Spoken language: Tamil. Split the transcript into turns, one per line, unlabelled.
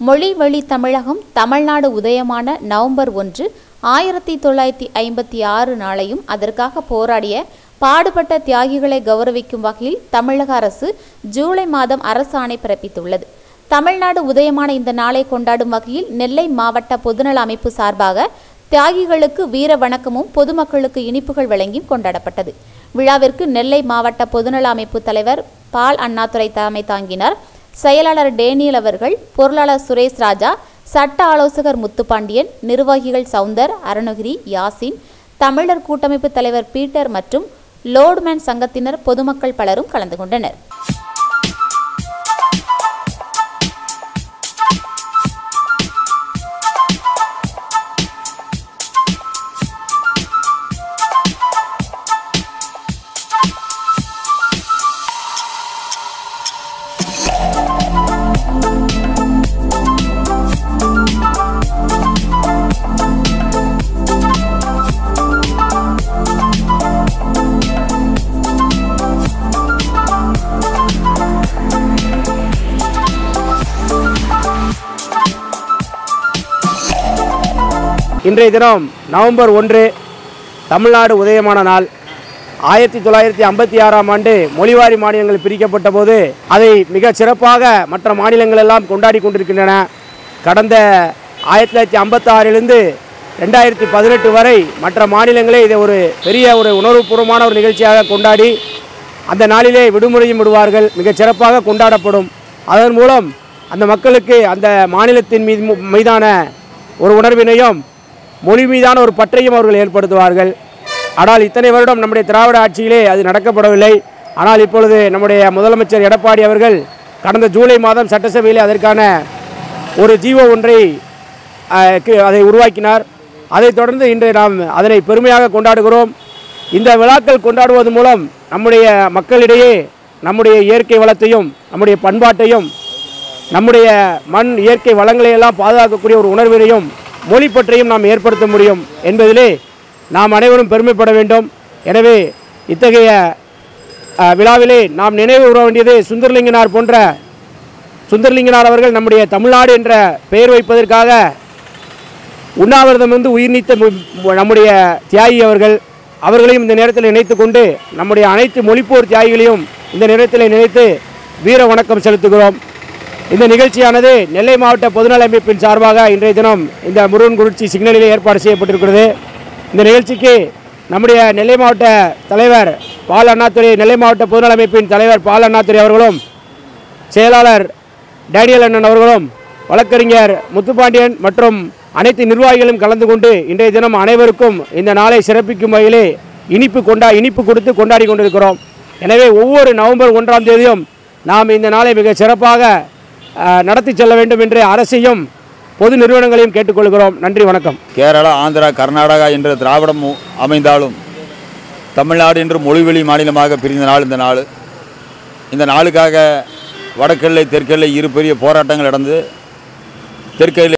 மொழி வழி தமிழகம் தமிழ்நாடு உதயமான நவம்பர் ஒன்று ஆயிரத்தி தொள்ளாயிரத்தி ஐம்பத்தி ஆறு நாளையும் அதற்காக போராடிய பாடுபட்ட தியாகிகளை கௌரவிக்கும் வகையில் தமிழக அரசு ஜூலை மாதம் அரசாணை பிறப்பித்துள்ளது தமிழ்நாடு உதயமான இந்த நாளை கொண்டாடும் வகையில் நெல்லை மாவட்ட பொதுநல அமைப்பு சார்பாக தியாகிகளுக்கு வீர வணக்கமும் பொதுமக்களுக்கு இனிப்புகள் வழங்கியும் கொண்டாடப்பட்டது விழாவிற்கு நெல்லை மாவட்ட பொதுநல அமைப்பு தலைவர் பால் அண்ணாதுரை தலைமை தாங்கினார் செயலாளர் டேனியல் அவர்கள் பொருளாளர் சுரேஷ் ராஜா சட்ட ஆலோசகர் முத்துப்பாண்டியன் நிர்வாகிகள் சவுந்தர் அருணகிரி யாசின் தமிழர் கூட்டமைப்பு தலைவர் பீட்டர் மற்றும் லோட்மேன் சங்கத்தினர் பொதுமக்கள் பலரும் கலந்து கொண்டனர்
இன்றைய தினம் நவம்பர் ஒன்று தமிழ்நாடு உதயமான நாள் ஆயிரத்தி தொள்ளாயிரத்தி ஐம்பத்தி ஆறாம் ஆண்டு மொழிவாரி மாநிலங்கள் பிரிக்கப்பட்ட போது அதை மிக சிறப்பாக மற்ற மாநிலங்கள் எல்லாம் கொண்டாடி கொண்டிருக்கின்றன கடந்த ஆயிரத்தி தொள்ளாயிரத்தி ஐம்பத்தாறிலிருந்து ரெண்டாயிரத்தி பதினெட்டு வரை மற்ற மாநிலங்களே இதை ஒரு பெரிய ஒரு உணர்வுபூர்வமான ஒரு நிகழ்ச்சியாக கொண்டாடி அந்த நாளிலே விடுமுறையும் விடுவார்கள் மிகச் சிறப்பாக கொண்டாடப்படும் அதன் மூலம் அந்த மக்களுக்கு அந்த மாநிலத்தின் மீது மீதான ஒரு உணர்வினையும் மொழி மீதான ஒரு பற்றையும் அவர்கள் ஏற்படுத்துவார்கள் ஆனால் இத்தனை வருடம் நம்முடைய திராவிட ஆட்சியிலே அது நடக்கப்படவில்லை ஆனால் இப்பொழுது நம்முடைய முதலமைச்சர் எடப்பாடி அவர்கள் கடந்த ஜூலை மாதம் சட்டசபையிலே அதற்கான ஒரு ஜீவோ ஒன்றை அஹ், கு- அதை உருவாக்கினார் அதைத் தொடர்ந்து இன்று நாம் அதனை பெருமையாக கொண்டாடுகிறோம் இந்த விழாக்கள் கொண்டாடுவது மூலம் நம்முடைய மக்களிடையே நம்முடைய இயற்கை வளத்தையும் நம்முடைய பண்பாட்டையும் நம்முடைய மண் இயற்கை வளங்களை எல்லாம் பாதுகாக்கக்கூடிய ஒரு உணர்வினையும் மொழி பற்றையும் நாம் ஏற்படுத்த முடியும் என்பதிலே நாம் அனைவரும் பெருமைப்பட வேண்டும் எனவே இத்தகைய அஹ், விழாவிலே நாம் நினைவு கூற வேண்டியது சுந்தரலிங்கனார் போன்ற சுந்தரலிங்கனார் அவர்கள் நம்முடைய தமிழ்நாடு என்ற பெயர் வைப்பதற்காக உண்ணாவிரதம் வந்து உயிர் நீத்த மு- மு- நம்முடைய தியாகி அவர்கள் அவர்களையும் இந்த நேரத்தில் நினைத்து கொண்டு நம்முடைய அனைத்து மொழிப்போர் தியாகிகளையும் இந்த நேரத்தில் நினைத்து வீர வணக்கம் செலுத்துகிறோம் இந்த நிகழ்ச்சியானது நெல்லை மாவட்ட பொதுநல அமைப்பின் சார்பாக இன்றைய தினம் இந்த முருகன் குறிச்சி சிக்னலில் ஏற்பாடு செய்யப்பட்டிருக்கிறது இந்த நிகழ்ச்சிக்கு நம்முடைய நெல்லை மாவட்ட தலைவர் பால் அண்ணாதுரை நெல்லை மாவட்ட பொதுநல அமைப்பின் தலைவர் பால் அண்ணாதுரை அவர்களும் செயலாளர் டேனியல் அண்ணன் அவர்களும் வழக்கறிஞர் முத்துப்பாண்டியன் மற்றும் அனைத்து நிர்வாகிகளும் கலந்து கொண்டு இன்றைய தினம் அனைவருக்கும் இந்த நாளை சிறப்பிக்கும் வகையிலே இனிப்பு கொண்டா இனிப்பு கொடுத்து கொண்டாடி கொண்டிருக்கிறோம் எனவே ஒவ்வொரு நவம்பர் ஒன்றாம் தேதியும் நாம் இந்த நாளை மிக சிறப்பாக அஹ், நடத்தி செல்ல வேண்டும் என்று அரசையும் பொது நிறுவனங்களையும் கேட்டுக்கொள்கிறோம் நன்றி வணக்கம்
கேரளா ஆந்திரா கர்நாடகா என்ற திராவிடம் மு- அமைந்தாலும் தமிழ்நாடு என்று மொழிவெளி மாநிலமாக பிரிந்த நாள் இந்த நாள் இந்த நாளுக்காக வடக்கெல்லை தெற்கெல்லை இரு பெரிய போராட்டங்கள் நடந்து தெற்கெல்லை